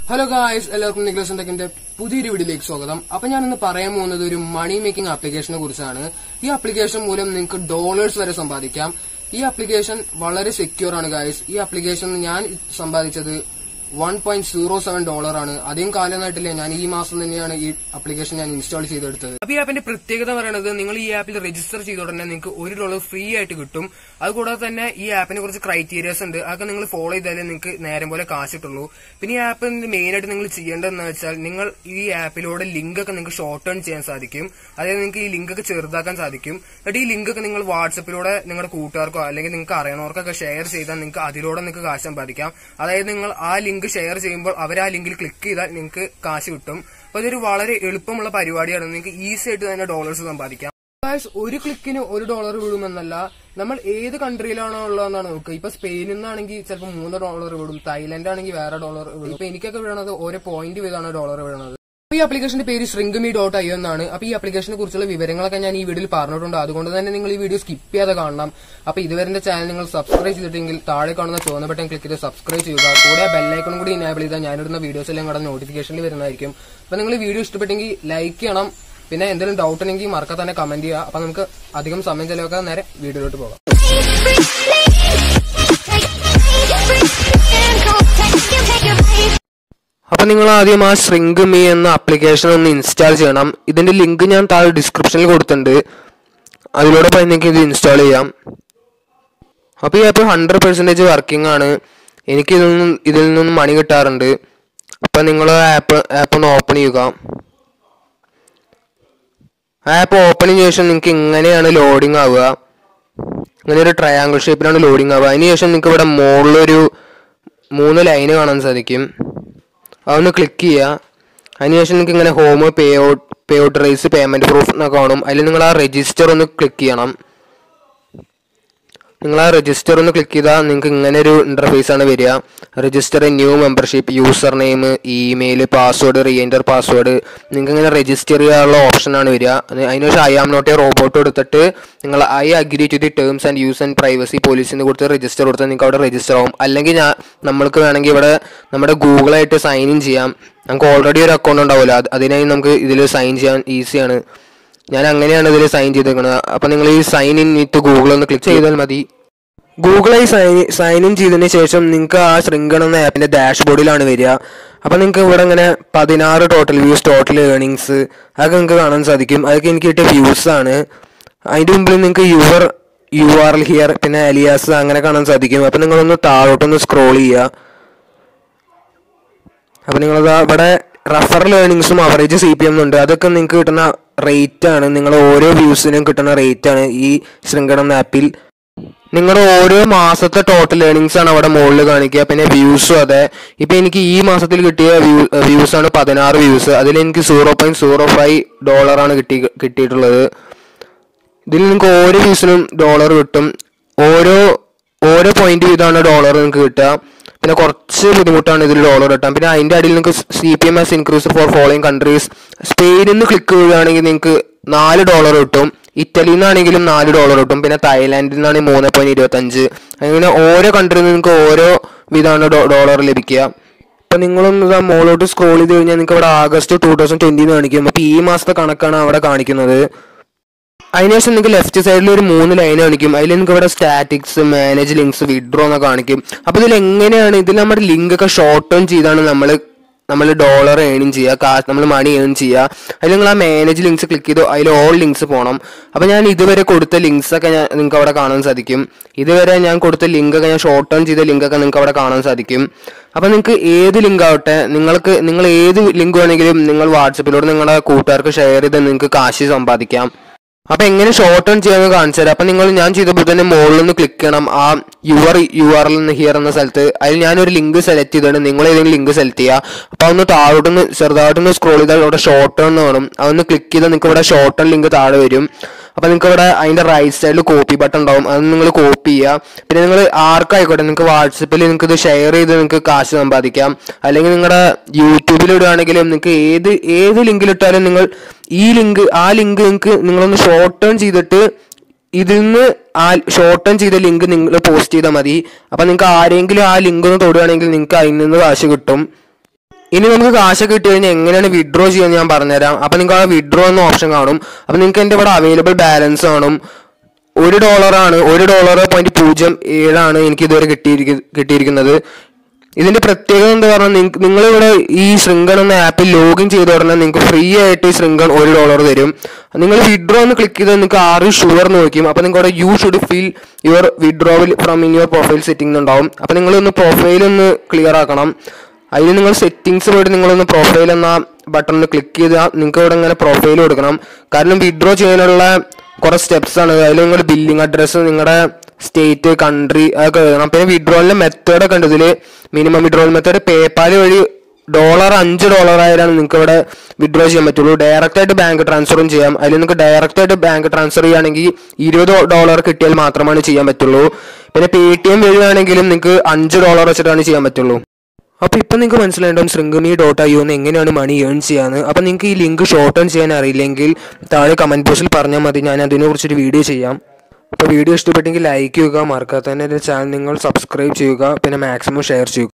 hello guys എല്ലാവർക്കും Niklas ടെക്കിന്റെ പുതിയൊരു വീഡിയോയിലേക്ക് സ്വാഗതം അപ്പൊ ഞാൻ ഇന്ന് പറയാൻ പോകുന്നത് ഒരു മണി മേക്കിംഗ് ആപ്ലിക്കേഷനെ കുറിച്ചാണ് ഈ ആപ്ലിക്കേഷൻ മൂലം നിങ്ങൾക്ക് ഡോളേഴ്സ് വരെ സമ്പാദിക്കാം ഈ ആപ്ലിക്കേഷൻ വളരെ സെക്യൂർ ആണ് ഗായ്സ് ഈ ആപ്ലിക്കേഷൻ ഞാൻ സമ്പാദിച്ചത് one point zero seven dollar ആണ് അധികം കാലമായിട്ടില്ല ഞാൻ ഈ മാസം തന്നെയാണ് ഈ ആപ്ലിക്കേഷൻ ഞാൻ ഇൻസ്റ്റാൾ ചെയ്തെടുത്തത് അപ്പൊ ഈ ആപ്പിന്റെ പ്രത്യേകത പറയുന്നത് നിങ്ങൾ ഈ ആപ്പിൽ രജിസ്റ്റർ ചെയ്ത ഉടനെ നിങ്ങൾക്ക് ഒരു ഡോളർ ഫ്രീ ആയിട്ട് കിട്ടും അതുകൂടാതെ തന്നെ ഈ ആപ്പിനെ കുറച്ച് ക്രൈറ്റീരിയസ് ഉണ്ട് അതൊക്കെ നിങ്ങൾ ഫോളോ ചെയ്താലേ നിങ്ങൾക്ക് നേരം പോലെ കാശ് കിട്ടുള്ളൂ പിന്നെ ഈ ആപ്പ് മെയിൻ ആയിട്ട് നിങ്ങൾ ചെയ്യേണ്ടതെന്ന് വെച്ചാൽ നിങ്ങൾ ഈ ആപ്പിലൂടെ ലിങ്ക് ഒക്കെ നിങ്ങൾക്ക് ഷോർട്ട് ടേൺ ചെയ്യാൻ സാധിക്കും അതായത് നിങ്ങൾക്ക് ഈ ലിങ്ക് ഒക്കെ ചെറുതാക്കാൻ സാധിക്കും എന്നിട്ട് ഈ ലിങ്ക് ഒക്കെ നിങ്ങൾ വാട്സപ്പിലൂടെ നിങ്ങളുടെ കൂട്ടുകാർക്കോ അല്ലെങ്കിൽ നിങ്ങൾക്ക് അറിയണവർക്കൊക്കെ ഷെയർ ചെയ്താൽ നിങ്ങൾക്ക് അതിലൂടെ നിങ്ങൾക്ക് കാശ് സമ്പാദിക്കാം അതായത് നിങ്ങൾ ആ ലിങ്ക് ഷെയർ ചെയ്യുമ്പോൾ അവർ ആ ലിങ്കിൽ ക്ലിക്ക് ചെയ്താൽ നിങ്ങൾക്ക് കാശ് കിട്ടും അപ്പൊ ഇതൊരു വളരെ എളുപ്പമുള്ള പരിപാടിയാണ് നിങ്ങൾക്ക് ഈസി ആയിട്ട് തന്നെ ഡോളേഴ്സ് സമ്പാദിക്കാം ഗായ്സ് ഒരു ക്ലിക്കിന് ഒരു ഡോളർ വീഴുമെന്നല്ല നമ്മൾ ഏത് കൺട്രിയിലാണോ ഉള്ളതെന്നാണ് നോക്കുക ഇപ്പൊ സ്പെയിനിൽ നിന്നാണെങ്കിൽ ചിലപ്പോൾ മൂന്ന് ഡോളർ വീഴും തായ്ലൻഡ് ആണെങ്കിൽ വേറെ ഡോളർ വീഴും ഇപ്പൊ എനിക്കൊക്കെ വീണത് ഓരോ പോയിന്റ് വീതമാണ് ഡോളർ വീഴുന്നത് അപ്പൊ ഈ ആപ്ലിക്കേഷന്റെ പേര് ശ്രിങ്ക്മി ഡോട്ട് ഐ എന്നാണ് അപ്പൊ ഈ ആപ്ലിക്കേഷനെ കുറിച്ചുള്ള വിവരങ്ങളൊക്കെ ഞാൻ ഈ വീഡിയോയിൽ പറഞ്ഞിട്ടുണ്ട് അതുകൊണ്ട് തന്നെ നിങ്ങൾ ഈ വീഡിയോ സ്കിപ്പ് ചെയ്യാതെ കാണണം അപ്പൊ ഇതുവരെ എന്റെ ചാനൽ നിങ്ങൾ സബ്സ്ക്രൈബ് ചെയ്തിട്ടെങ്കിൽ താഴെ കാണുന്ന ചുവന്ന ബട്ടൺ ക്ലിക്ക് ചെയ്ത് സബ്സ്ക്രൈബ് ചെയ്യുക കൂടെ ബെല്ലൈക്കണും കൂടി ഇനേബിൾ ചെയ്താൽ ഞാനിടുന്ന വീഡിയോസ് എല്ലാം കൂടെ നോട്ടിഫിക്കേഷനിൽ വരുന്നതായിരിക്കും അപ്പൊ നിങ്ങൾ ഈ വീഡിയോ ഇഷ്ടപ്പെട്ടെങ്കിൽ ലൈക്ക് ചെയ്യണം പിന്നെ എന്തെങ്കിലും ഡൗട്ട് ഉണ്ടെങ്കിൽ മറക്കാതെ തന്നെ കമന്റ് ചെയ്യുക അപ്പൊ നമുക്ക് അധികം സമയം ചെലവൊക്കെ നേരെ വീഡിയോയിലോട്ട് പോകാം അപ്പൊ നിങ്ങൾ ആദ്യം ആ ശ്രിങ്ക് മീ എന്ന ആപ്ലിക്കേഷൻ ഒന്ന് ഇൻസ്റ്റാൾ ചെയ്യണം ഇതിന്റെ ലിങ്ക് ഞാൻ താഴെ ഡിസ്ക്രിപ്ഷനിൽ കൊടുത്തിട്ടുണ്ട് അതിലൂടെ പോയി നിങ്ങൾക്ക് ഇത് ഇൻസ്റ്റാൾ ചെയ്യാം അപ്പൊ ഈ ആപ്പ് ഹൺഡ്രഡ് പെർസെന്റേജ് വർക്കിംഗ് ആണ് എനിക്ക് ഇതിൽ നിന്നും ഇതിൽ നിന്നും മണി കിട്ടാറുണ്ട് അപ്പൊ നിങ്ങൾ ആപ്പ് ആപ്പ് ഒന്ന് ഓപ്പൺ ചെയ്യുക ആപ്പ് ഓപ്പൺ ചെയ്ത ശേഷം നിങ്ങൾക്ക് ഇങ്ങനെയാണ് ലോഡിംഗ് ആവുക ഇങ്ങനെ ഒരു ട്രയാങ്കിൾ ഷേപ്പിലാണ് ലോഡിംഗ് ആവുക അതിനുശേഷം നിങ്ങൾക്ക് ഇവിടെ മുകളിലൊരു മൂന്ന് ലൈന് കാണാൻ സാധിക്കും അതൊന്ന് ക്ലിക്ക് ചെയ്യുക അതിനുശേഷം നിങ്ങൾക്ക് ഇങ്ങനെ home payout payout rates payment proof എന്നൊക്കെ കാണും അതിൽ നിങ്ങൾ ആ രജിസ്റ്റർ ഒന്ന് ക്ലിക്ക് ചെയ്യണം നിങ്ങൾ ആ രജിസ്റ്റർ ഒന്ന് ക്ലിക്ക് ചെയ്താൽ നിങ്ങൾക്ക് ഇങ്ങനെ ഒരു ഇന്റർഫേസ് ആണ് വരിക register new membership username email password reenter password നിങ്ങൾക്ക് ഇങ്ങനെ രജിസ്റ്റർ ചെയ്യാനുള്ള ഓപ്ഷനാണ് വരിക അത് അതിനുശേഷം I am not a robot കൊടുത്തിട്ട് നിങ്ങൾ I agree to the terms and use and privacy പോലീസിന് കൊടുത്ത് രജിസ്റ്റർ കൊടുത്താൽ നിങ്ങൾക്ക് അവിടെ രജിസ്റ്റർ ആവും അല്ലെങ്കിൽ ഞാൻ നമ്മൾക്ക് വേണമെങ്കിൽ ഇവിടെ നമ്മുടെ ഗൂഗിളായിട്ട് സൈൻ ഇൻ ചെയ്യാം നമുക്ക് ഓൾറെഡി ഒരു അക്കൗണ്ട് ഉണ്ടാവില്ല അത് അതിനായി നമുക്ക് ഇതിൽ സൈൻ ചെയ്യാൻ ഈസിയാണ് ഞാൻ അങ്ങനെയാണ് ഇതിൽ സൈൻ ചെയ്തേക്കുന്നത് അപ്പം നിങ്ങൾ ഈ സൈൻ ഇൻ വിത്ത് ഗൂഗിൾ ഒന്ന് ക്ലിക്ക് ചെയ്താൽ മതി ഗൂഗിളായി സൈൻ സൈൻ ഇൻ ചെയ്തതിന് ശേഷം നിങ്ങൾക്ക് ആ ശൃംഖല എന്ന ആപ്പിന്റെ ഡാഷ്ബോർഡിലാണ് വരിക അപ്പം നിങ്ങൾക്ക് ഇവിടെ ഇങ്ങനെ പതിനാറ് ടോട്ടൽ വ്യൂസ് ടോട്ടൽ ഏർണിങ്സ് അതൊക്കെ നിങ്ങൾക്ക് കാണാൻ സാധിക്കും അതൊക്കെ എനിക്ക് കിട്ടിയ വ്യൂസ് ആണ് അതിൻ്റെ മുമ്പിൽ നിങ്ങൾക്ക് your U R L here പിന്നെ അലിയാസ് അങ്ങനെ കാണാൻ സാധിക്കും അപ്പം നിങ്ങളൊന്ന് താഴോട്ടൊന്ന് സ്ക്രോൾ ചെയ്യുക അപ്പം നിങ്ങളത് ഇവിടെ റഫറൽ ഏർണിങ്സും അവറേജ് സി പി എം ഉണ്ട് അതൊക്കെ നിങ്ങൾക്ക് കിട്ടുന്ന റേറ്റ് ആണ് നിങ്ങൾ ഓരോ വ്യൂസിനും കിട്ടുന്ന റേറ്റ് ആണ് ഈ ശൃംഖല എന്ന ആപ്പിൽ നിങ്ങളുടെ ഓരോ മാസത്തെ ടോട്ടൽ ഏർണിങ്സ് ആണ് അവിടെ മുകളിൽ കാണിക്കുക പിന്നെ വ്യൂസും അതെ ഇപ്പൊ എനിക്ക് ഈ മാസത്തിൽ കിട്ടിയ വ്യൂസ് ആണ് പതിനാറ് വ്യൂസ് അതിൽ എനിക്ക് zero point zero five dollar ആണ് കിട്ടി കിട്ടിയിട്ടുള്ളത് ഇതിൽ നിങ്ങൾക്ക് ഓരോ വ്യൂസിനും ഡോളർ കിട്ടും ഓരോ ഓരോ പോയിന്റ് വീതമാണ് ഡോളർ നിങ്ങൾക്ക് കിട്ടുക പിന്നെ കുറച്ച് ബുദ്ധിമുട്ടാണ് ഇതിൽ ഡോളർ കിട്ടാൻ പിന്നെ അതിന്റെ അടിയിൽ നിങ്ങൾക്ക് C P M S increase for following countries സ്പെയിനിൽ നിന്ന് ക്ലിക്ക് ചെയ്യുകയാണെങ്കിൽ നിങ്ങൾക്ക് നാല് ഡോളർ കിട്ടും ഇറ്റലിയിൽ നിന്നാണെങ്കിലും നാല് ഡോളർ കിട്ടും പിന്നെ തായ്ലാൻഡിൽ നിന്നാണെങ്കിൽ മൂന്ന് പോയിന്റ് ഇരുപത്തഞ്ച് അങ്ങനെ ഓരോ കൺട്രിയിൽ നിന്ന് നിങ്ങൾക്ക് ഓരോ വിധമാണ് ഡോളർ ലഭിക്കുക ഇപ്പൊ നിങ്ങളൊന്ന് ഇതാ മോളോട്ട് സ്ക്രോൾ ചെയ്ത് കഴിഞ്ഞാൽ നിങ്ങൾക്ക് ഇവിടെ ആഗസ്റ്റ് ടൂ തൗസൻഡ് ട്വന്റി കാണിക്കും അപ്പൊ ഈ മാസത്തെ കണക്കാണ് അവിടെ കാണിക്കുന്നത് അതിനുശേഷം നിങ്ങൾക്ക് ലെഫ്റ്റ് സൈഡിൽ ഒരു മൂന്ന് ലൈൻ കാണിക്കും അതിൽ നിങ്ങൾക്ക് ഇവിടെ സ്റ്റാറ്റിക്സ് മാനേജ് ലിങ്ക്സ് വിഡ്രോ എന്നൊക്കെ കാണിക്കും അപ്പോൾ ഇതിൽ എങ്ങനെയാണ് ഇതിൽ നമ്മുടെ ലിങ്ക് ഒക്കെ ഷോർട്ട് ടേൺ ചെയ്താണ് നമ്മൾ നമ്മൾ ഡോളർ ഏണിങ് ചെയ്യുക കാശ് നമ്മൾ മണി ഏൺ ചെയ്യുക അതിൽ നിങ്ങൾ ആ മാനേജ് ലിങ്ക്സ് ക്ലിക്ക് ചെയ്തു അതിൽ ഓൾ ലിങ്ക്സ് പോകണം അപ്പോൾ ഞാൻ ഇതുവരെ കൊടുത്ത ലിങ്ക്സ് ഒക്കെ ഞാൻ നിങ്ങൾക്ക് അവിടെ കാണാൻ സാധിക്കും ഇതുവരെ ഞാൻ കൊടുത്ത ലിങ്ക് ഒക്കെ ഞാൻ ഷോർട്ട് ടേൺ ചെയ്ത ലിങ്ക് ഒക്കെ നിങ്ങൾക്ക് അവിടെ കാണാൻ സാധിക്കും അപ്പോൾ നിങ്ങൾക്ക് ഏത് ലിങ്ക് ആവട്ടെ നിങ്ങൾക്ക് നിങ്ങൾ ഏത് ലിങ്ക് വേണമെങ്കിലും നിങ്ങൾ വാട്സപ്പിലൂടെ നിങ്ങളുടെ കൂട്ടുകാർക്ക് ഷെയർ ചെയ്ത് നിങ്ങൾക്ക് കാശ് സമ്പാദിക്കാം അപ്പൊ എങ്ങനെ ഷോർട്ട് ടേൺ ചെയ്യാമെന്ന് കാണിച്ചു തരാം അപ്പൊ നിങ്ങൾ ഞാൻ ചെയ്തപ്പോൾ തന്നെ മുകളിൽ നിന്ന് ക്ലിക്ക് ചെയ്യണം ആ your U R L here എന്ന സ്ഥലത്ത് അതിൽ ഞാനൊരു ലിങ്ക് സെലക്ട് ചെയ്തിട്ട് നിങ്ങൾ ഏതെങ്കിലും ലിങ്ക് സെലക്ട് ചെയ്യുക അപ്പൊ അതൊന്ന് താഴോട്ടൊന്ന് ചെറുതായിട്ടൊന്ന് സ്ക്രോൾ ചെയ്താൽ അവിടെ ഷോർട്ട് ടേൺ എന്ന് വേണം അതൊന്ന് ക്ലിക്ക് ചെയ്താൽ നിങ്ങൾക്ക് ഇവിടെ ഷോർട്ട് ടേൺ ലിങ്ക് താഴെ വരും അപ്പൊ നിങ്ങൾക്ക് ഇവിടെ അതിന്റെ റൈറ്റ് സൈഡിൽ കോപ്പി ബട്ടൺ ഉണ്ടാവും അത് നിങ്ങൾ കോപ്പി ചെയ്യുക പിന്നെ നിങ്ങൾ ആർക്കായിക്കോട്ടെ നിങ്ങൾക്ക് വാട്സപ്പിൽ നിങ്ങൾക്ക് ഇത് ഷെയർ ചെയ്ത് നിങ്ങൾക്ക് കാശ് സമ്പാദിക്കാം അല്ലെങ്കിൽ നിങ്ങളുടെ യൂട്യൂബിൽ ഇടുകയാണെങ്കിലും നിങ്ങൾക്ക് ഏത് ഏത് ലിങ്കിലിട്ടാലും നിങ്ങൾ ഈ ലിങ്ക് ആ ലിങ്ക് നിങ്ങൾക്ക് നിങ്ങളൊന്ന് ഷോർട്ട് ടേൺ ചെയ്തിട്ട് ഇതിൽ നിന്ന് ആ ഷോർട്ട് ടേൺ ചെയ്ത ലിങ്ക് നിങ്ങൾ പോസ്റ്റ് ചെയ്താൽ മതി അപ്പൊ നിങ്ങൾക്ക് ആരെങ്കിലും ആ ലിങ്ക് ഒന്ന് തൊടുകയാണെങ്കിൽ നിങ്ങൾക്ക് അതിൽ നിന്ന് കാശ് കിട്ടും ഇനി നമുക്ക് കാശ് കിട്ടി കഴിഞ്ഞാൽ എങ്ങനെയാണ് വിഡ്രോ ചെയ്യാന്ന് ഞാൻ പറഞ്ഞുതരാം അപ്പൊ നിങ്ങൾക്ക് ആ വിഡ്രോ എന്ന ഓപ്ഷൻ കാണും അപ്പൊ നിങ്ങൾക്ക് എൻ്റെ ഇവിടെ അവൈലബിൾ ബാലൻസ് കാണും ഒരു ഡോളറാണ് ഒരു ഡോളർ പോയിന്റ് പൂജ്യം ഏഴാണ് എനിക്ക് ഇതുവരെ കിട്ടിയിരിക്ക കിട്ടിയിരിക്കുന്നത് ഇതിന്റെ പ്രത്യേകത എന്താ പറഞ്ഞാൽ നിങ്ങൾ ഇവിടെ ഈ ശൃംഗൺ എന്ന ആപ്പിൽ ലോഗിൻ ചെയ്ത ഉടനെ നിങ്ങൾക്ക് ഫ്രീ ആയിട്ട് ഈ ശൃംഗൺ ഒരു ഡോളർ തരും നിങ്ങൾ വിഡ്രോ എന്ന് ക്ലിക്ക് ചെയ്താൽ നിങ്ങൾക്ക് ആറ് ഷുവർ നോക്കും അപ്പോൾ നിങ്ങൾക്ക് അവിടെ you should feel your withdrawal from in your profile setting ഉണ്ടാവും അപ്പോൾ നിങ്ങൾ ഒന്ന് പ്രൊഫൈൽ ഒന്ന് ക്ലിയർ ആക്കണം അതിന് നിങ്ങൾ സെറ്റിങ്സ് പോയിട്ട് നിങ്ങളൊന്ന് പ്രൊഫൈൽ എന്ന ബട്ടണിൽ ക്ലിക്ക് ചെയ്താൽ നിങ്ങൾക്ക് ഇവിടെ ഇങ്ങനെ പ്രൊഫൈൽ കൊടുക്കണം കാരണം വിഡ്രോ ചെയ്യാനുള്ള കുറേ സ്റ്റെപ്സ് ആണ് അതിൽ നിങ്ങൾ ബില്ലിംഗ് അഡ്രസ്സ് നിങ്ങളുടെ സ്റ്റേറ്റ് കൺട്രി അതൊക്കെ എഴുതണം പിന്നെ വിഡ്രോളിന്റെ മെത്തേഡ് ഒക്കെ ഉണ്ട് ഇതിൽ മിനിമം വിഡ്രോൾ മെത്തേഡ് പേപ്പാൽ വഴി ഡോളർ അഞ്ച് ഡോളർ ആയാലാണ് നിങ്ങൾക്ക് ഇവിടെ വിഡ്രോ ചെയ്യാൻ പറ്റുള്ളൂ ഡയറക്റ്റ് ആയിട്ട് ബാങ്ക് ട്രാൻസ്ഫറും ചെയ്യാം അതിൽ നിങ്ങൾക്ക് ഡയറക്റ്റ് ആയിട്ട് ബാങ്ക് ട്രാൻസ്ഫർ ചെയ്യുകയാണെങ്കിൽ ഇരുപത് ഡോളർ കിട്ടിയാൽ മാത്രമാണ് ചെയ്യാൻ പറ്റുള്ളൂ പിന്നെ പേ ടി എം വഴിയാണെങ്കിലും നിങ്ങൾക്ക് അഞ്ച് ഡോളർ വെച്ചിട്ടാണ് ചെയ്യാൻ പറ്റുള്ളൂ അപ്പോൾ ഇപ്പം നിങ്ങൾക്ക് മനസ്സിലായിട്ടും ശൃംഗമി ഡോട്ട് ഐ എന്ന് എങ്ങനെയാണ് മണി ഏൺ ചെയ്യാന്ന് അപ്പോൾ നിങ്ങൾക്ക് ഈ ലിങ്ക് ഷോർട്ട് ഏൺ ചെയ്യാൻ അറിയില്ലെങ്കിൽ താഴെ കമൻറ്റ് ബോക്സിൽ പറഞ്ഞാൽ മതി ഞാൻ അതിനെക്കുറിച്ചൊരു വീഡിയോ ചെയ്യാം അപ്പോൾ വീഡിയോ ഇഷ്ടപ്പെട്ടെങ്കിൽ ലൈക്ക് ചെയ്യുക മറക്കാതെ തന്നെ എൻ്റെ ചാനൽ നിങ്ങൾ സബ്സ്ക്രൈബ് ചെയ്യുക പിന്നെ മാക്സിമം ഷെയർ ചെയ്യുക